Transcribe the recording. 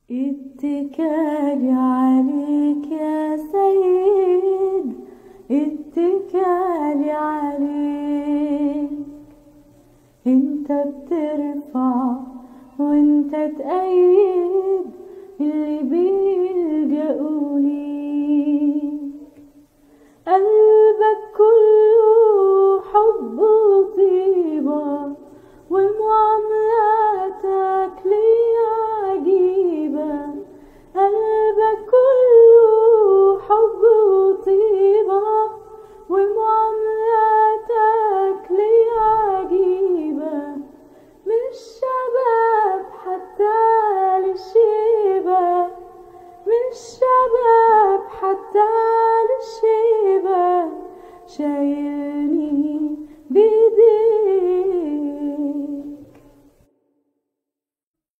اتكالي عليك يا سيد اتكالي عليك انت بترفع وانت تأيد اللي بيلجأوا ليك